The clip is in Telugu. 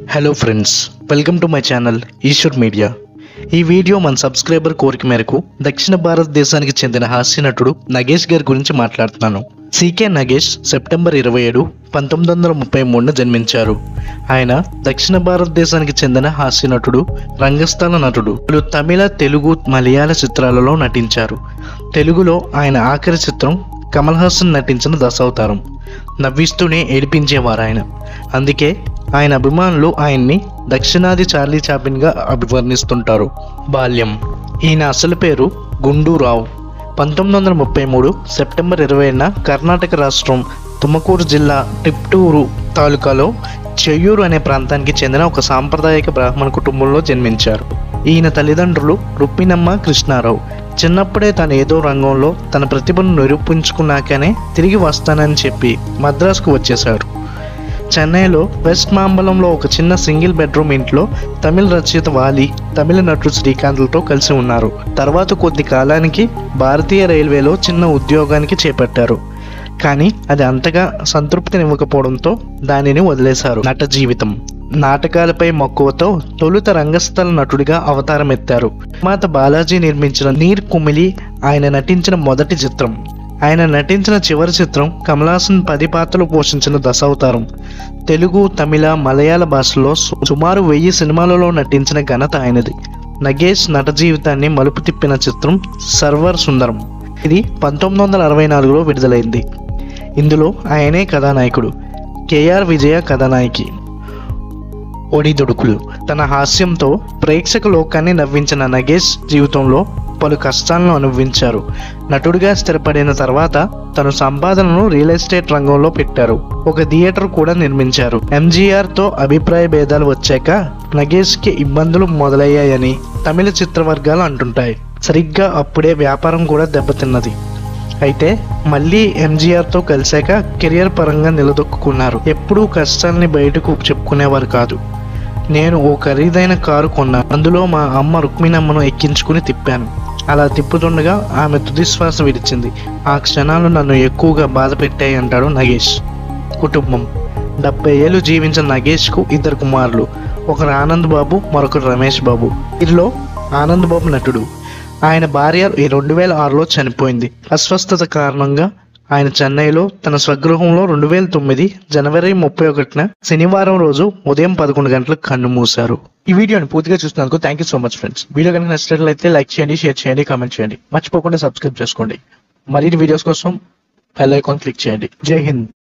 hello friends welcome to my channel Eshwar media ఈ వీడియో మన సబ్స్క్రైబర్ కోరిక మేరకు దక్షిణ భారతదేశానికి చెందిన హాస్య నటుడు నగేష్ గారి గురించి మాట్లాడుతున్నాను సీకే నగేష్ సెప్టెంబర్ ఇరవై ఏడు పంతొమ్మిది వందల ముప్పై మూడున జన్మించారు ఆయన దక్షిణ భారతదేశానికి చెందిన హాస్య నటుడు రంగస్థల నటుడు పలు తమిళ తెలుగు మలయాళ చిత్రాలలో నటించారు తెలుగులో ఆయన ఆఖరి చిత్రం కమల్ హాసన్ నటించిన దశావతారం నవ్విస్తూనే ఏడిపించేవారు ఆయన అందుకే ఆయన అభిమానులు ఆయన్ని దక్షిణాది చార్లీ చాపిన్గా అభివర్ణిస్తుంటారు బాల్యం ఈయన అసలు పేరు గుండూరావు పంతొమ్మిది వందల ముప్పై మూడు సెప్టెంబర్ ఇరవైన కర్ణాటక రాష్ట్రం తుమకూరు జిల్లా టిప్టూరు తాలూకాలో చెయ్యూరు అనే ప్రాంతానికి చెందిన ఒక సాంప్రదాయక బ్రాహ్మణ కుటుంబంలో జన్మించారు ఈయన తల్లిదండ్రులు రుక్మిణమ్మ కృష్ణారావు చిన్నప్పుడే తను ఏదో రంగంలో తన ప్రతిభను నిరూపించుకున్నాకనే తిరిగి వస్తానని చెప్పి మద్రాసుకు వచ్చేశాడు చెన్నైలో వెస్ట్ మాంబలంలో ఒక చిన్న సింగిల్ బెడ్రూమ్ ఇంట్లో తమిళ రచయిత వాలి తమిళ నటుడు శ్రీకాంత్లతో కలిసి ఉన్నారు తర్వాత కొద్ది కాలానికి భారతీయ రైల్వేలో చిన్న ఉద్యోగానికి చేపట్టారు కానీ అది అంతగా సంతృప్తినివ్వకపోవడంతో దానిని వదిలేశారు నట జీవితం నాటకాలపై మక్కువతో తొలుత రంగస్థల నటుడిగా అవతారం ఎత్తారు మాత బాలాజీ నిర్మించిన నీర్ కుమిలి ఆయన నటించిన మొదటి చిత్రం ఆయన నటించిన చివరి చిత్రం కమలాసన్ పది పాత్రలు పోషించిన దశావతారం తెలుగు తమిళ మలయాళ భాషల్లో సు- సుమారు వెయ్యి సినిమాలలో నటించిన ఘనత ఆయనది నగేష్ నట జీవితాన్ని మలుపు తిప్పిన చిత్రం సర్వర్ సుందరం ఇది పంతొమ్మిది వందల అరవై నాలుగులో విడుదలైంది ఇందులో ఆయనే కథానాయకుడు కేఆర్ విజయ కథానాయకి ఒడిదుడుకులు తన హాస్యంతో ప్రేక్షక లోకాన్ని నవ్వించిన నగేష్ జీవితంలో పలు కష్టాలను అనుభవించారు నటుడిగా స్థిరపడిన తర్వాత తన సంపాదనను రియల్ ఎస్టేట్ రంగంలో పెట్టారు ఒక థియేటర్ కూడా నిర్మించారు ఎంజీఆర్ తో అభిప్రాయ భేదాలు వచ్చాక నగేష్ కి ఇబ్బందులు మొదలయ్యాయని తమిళ చిత్రవర్గాలు అంటుంటాయి సరిగ్గా అప్పుడే వ్యాపారం కూడా దెబ్బతిన్నది అయితే మళ్ళీ ఎంజీఆర్తో కలిశాక కెరియర్ పరంగా నిలదొక్కున్నారు ఎప్పుడూ కష్టాల్ని బయటకు చెప్పుకునేవారు కాదు నేను ఓ ఖరీదైన కారు కొన్నా అందులో మా అమ్మ రుక్మిణమ్మను ఎక్కించుకుని తిప్పాను అలా తిప్పుతుండగా ఆమె తుదిశ్వాస విడిచింది ఆ క్షణాలు నన్ను ఎక్కువగా బాధ పెట్టాయి అంటాడు నగేష్ కుటుంబం డెబ్బై ఏళ్ళు జీవించిన నగేష్కు ఇద్దరు కుమారులు ఒకరు ఆనంద్ బాబు మరొకరు రమేష్ బాబు వీరిలో ఆనంద్ బాబు నటుడు ఆయన భార్య ఈ రెండు వేల ఆరులో చనిపోయింది అస్వస్థత కారణంగా ఆయన చెన్నైలో తన స్వగృహంలో రెండు వేల తొమ్మిది జనవరి ముప్పై ఒకటిన శనివారం రోజు ఉదయం పదకొండు గంటలకు కన్ను మూశారు ఈ వీడియోని పూర్తిగా చూసినందుకు thank you so much friends video కనుక నచ్చినట్లయితే లైక్ చేయండి షేర్ చేయండి కామెంట్ చేయండి మర్చిపోకుండా సబ్స్క్రైబ్ చేసుకోండి మరిన్ని వీడియోస్ కోసం బెల్ ఐకాన్ క్లిక్ చేయండి జై హింద్